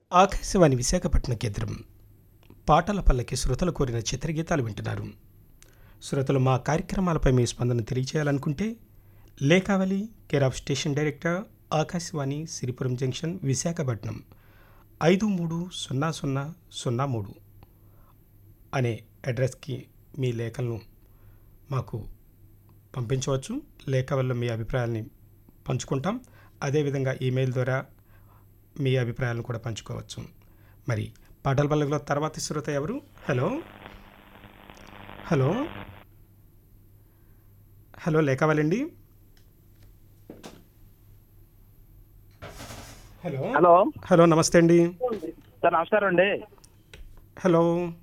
ఆకాశవాణి విశాఖపట్నం కేంద్రం పాటల పల్లకి శ్రోతలు కోరిన చిత్రగీతాలు వింటున్నారు శ్రోతలు మా కార్యక్రమాలపై మీ స్పందన తెలియజేయాలనుకుంటే లేఖావళి care of station director Akashvani Siripuram junction Visakhapatnam ఐదు మూడు సున్నా సున్నా సున్నా మూడు అనే అడ్రస్కి మీ లేఖలను మాకు పంపించవచ్చు లేఖ వల్ల మీ అభిప్రాయాల్ని పంచుకుంటాం అదేవిధంగా ఈమెయిల్ ద్వారా మీ అభిప్రాయాలను కూడా పంచుకోవచ్చు మరి పాటల పల్లకిలో తర్వాత శ్రోత ఎవరు హలో హలో హలో లేఖవాలండి హలో హలో హలో నమస్తే అండి సార్ నమస్కారం అండి హలో